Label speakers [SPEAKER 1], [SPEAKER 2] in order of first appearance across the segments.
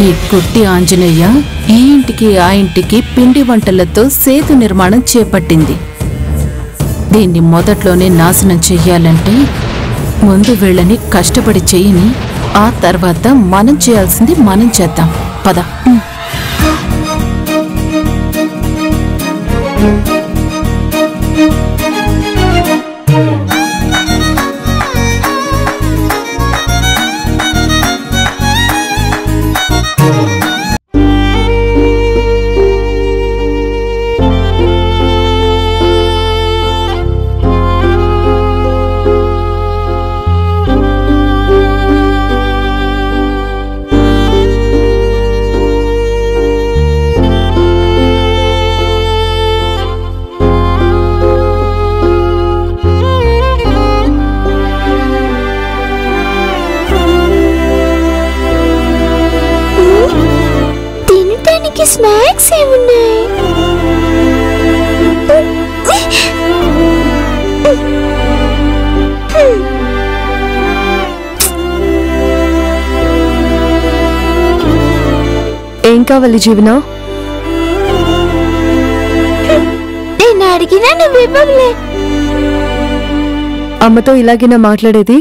[SPEAKER 1] ఈ కుట్టి ఆంజనేయ ఈ ఇంటికి ఆ ఇంటికి పిండి వంటలతో సేతు నిర్మాణం చేపట్టింది దీన్ని మొదట్లోనే నాశనం చెయ్యాలంటే ముందు వీళ్ళని కష్టపడి చెయ్యని ఆ తర్వాత మనం చేయాల్సింది మనం చేద్దాం పద
[SPEAKER 2] తినటానికి స్నాక్స్ ఏమున్నాయి
[SPEAKER 3] ఏం కావాలి జీవన
[SPEAKER 2] నేను అడిగినా నువ్వు ఇవ్వలే
[SPEAKER 3] అమ్మతో ఇలాగేనా మాట్లాడేది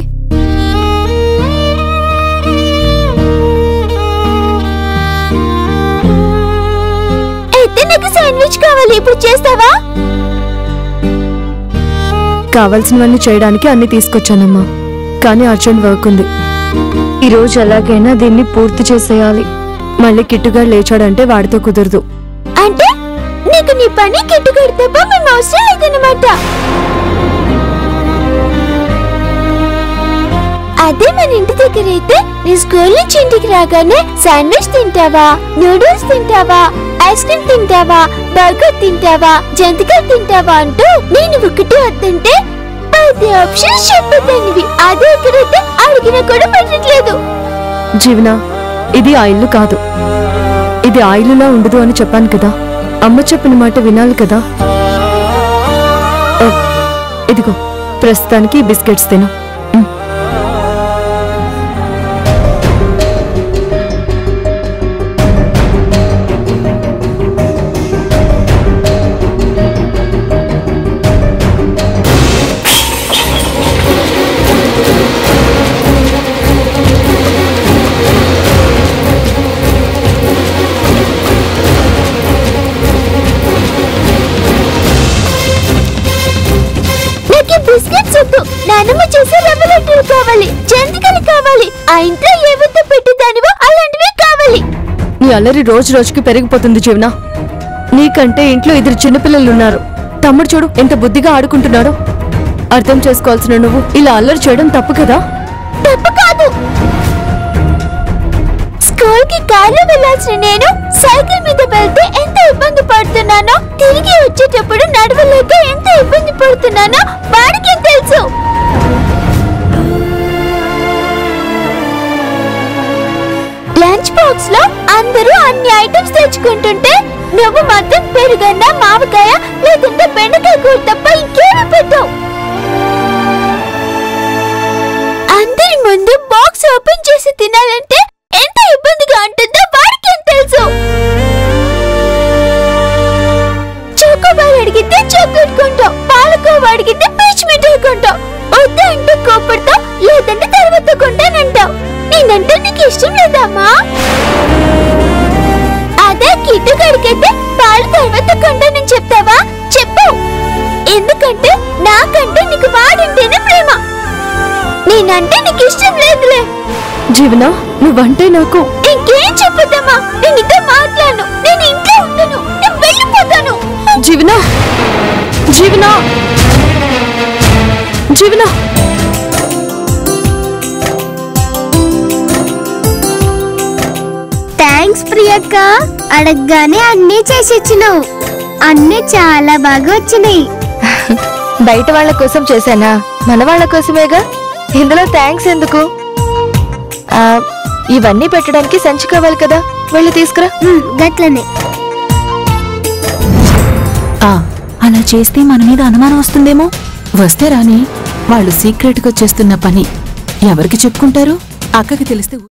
[SPEAKER 2] అయితే నాకు శాండ్విచ్ కావాలి ఇప్పుడు చేస్తావా
[SPEAKER 3] కావాల్సినవన్నీ చేయడానికి అన్ని తీసుకొచ్చానమ్మా కానీ అర్జెంట్ వర్క్ ఉంది ఈ రోజు ఎలాగైనా దీన్ని పూర్తి చేసేయాలి మళ్ళీ కిట్టుగా లేచాడంటే వాడితో కుదరదు
[SPEAKER 2] అంటే నీకు నీ పని కిట్టుకడి తప్ప మేము అవసరం లేదన్నమాట అదే మన ఇంటి దగ్గర అయితే నీ స్కూల్ నుంచి ఇంటికి రాగానే శాండ్విచ్ తింటావా నూడిల్స్ తింటావా ఐస్ క్రీమ్ తింటావా బర్గర్ తింటావా జంతికలు తింటావా అంటూ నేను ఒకటి వద్దంటే పది ఆప్షన్స్ చెప్పేదానివి అదే ఇక్కడైతే అడిగినా కూడా పెట్టట్లేదు
[SPEAKER 3] జీవన ఇది ఆ ఇల్లు కాదు ఇది ఆ ఇల్లులా ఉండదు అని చెప్పాను కదా అమ్మ చెప్పిన మాట వినాలి కదా ఓ, ఇదిగో ప్రస్తుతానికి ఈ బిస్కెట్స్ తిను ఉమ్.
[SPEAKER 2] నాకు ఈ బిస్కెట్స్ వద్దు నానమ్మ చేసే రవ్వ లడ్డూలు కావాలి జంతికలు కావాలి ఆ ఇంట్లో ఏవైతే పెట్టేదానివో అలాంటివి కావాలి
[SPEAKER 3] నీ అల్లరి రోజు రోజుకి పెరిగిపోతుంది జీవన నీకంటే ఇంట్లో ఇద్దరు చిన్నపిల్లలు ఉన్నారు తమ్ముడు చూడు ఎంత బుద్ధిగా ఆడుకుంటున్నాడో అర్థం చేసుకోవాల్సిన నువ్వు ఇలా అల్లరి చేయడం తప్పు కదా
[SPEAKER 2] తప్పు కాదు స్కూల్ కి కార్లో వెళ్ళాల్సిన నేను సైకిల్ మీద వెళ్తే ఎంత ఇబ్బంది పడుతున్నానో తిరిగి వచ్చేటప్పుడు నడవలేక ఎంత ఇబ్బంది పడుతున్నానో వాడికి తెలుసు లంచ్ బాక్స్ లో అందరూ అన్ని ఐటమ్స్ తెచ్చుకుంటుంటే నువ్వు మాత్రం పెరుగన్న మామిడికాయ లేదంటే బెండకాయ కూర తప్ప ఇంకేమీ పెట్టావు అందరి ముందు బాక్స్ ఓపెన్ చేసి తినాలంటే ఎంత ఇబ్బందిగా ఉంటుందో వాడికి ఏం తెలుసు చోకోబార్ అడిగితే చాక్లెట్ కొంటాం పాలకోవ అడిగితే పీచ్ మిఠాయి కొంటాం వద్దు అంటే కోపడతాం లేదంటే తర్వాత కొంటానంటాం నేనంటే నీకు ఇష్టం లేదమ్మా అదే కిట్టు గడికైతే పాలు తర్వాత కొంటానని చెప్తావా చెప్పు ఎందుకంటే నాకంటే నీకు వాడంటేనే ప్రేమ నేనంటే నీకు ఇష్టం లేదులే
[SPEAKER 3] జీవన నువ్వంటే నాకు
[SPEAKER 2] ఇంకేం చెప్పొద్దమ్మా నేను ఇంకా మాట్లాడను నేను ఇంట్లో ఉండను నేను వెళ్ళిపోతాను
[SPEAKER 3] జీవన జీవన జీవన
[SPEAKER 2] థ్యాంక్స్ ప్రియక్క అడగగానే అన్నీ చేసిచ్చినావు అన్నీ చాలా బాగా వచ్చినాయి
[SPEAKER 3] బయట వాళ్ళ కోసం చేశానా మన వాళ్ళ కోసమేగా ఇందులో థ్యాంక్స్ ఎందుకు ఆ, ఇవన్నీ పెట్టడానికి సంచి కావాలి కదా వెళ్ళి తీసుకురా
[SPEAKER 2] గట్లనే
[SPEAKER 1] ఆ అలా చేస్తే మన మీద అనుమానం వస్తుందేమో వస్తే రాని వాళ్ళు సీక్రెట్ గా చేస్తున్న పని ఎవరికి చెప్పుకుంటారు అక్కకి తెలిస్తే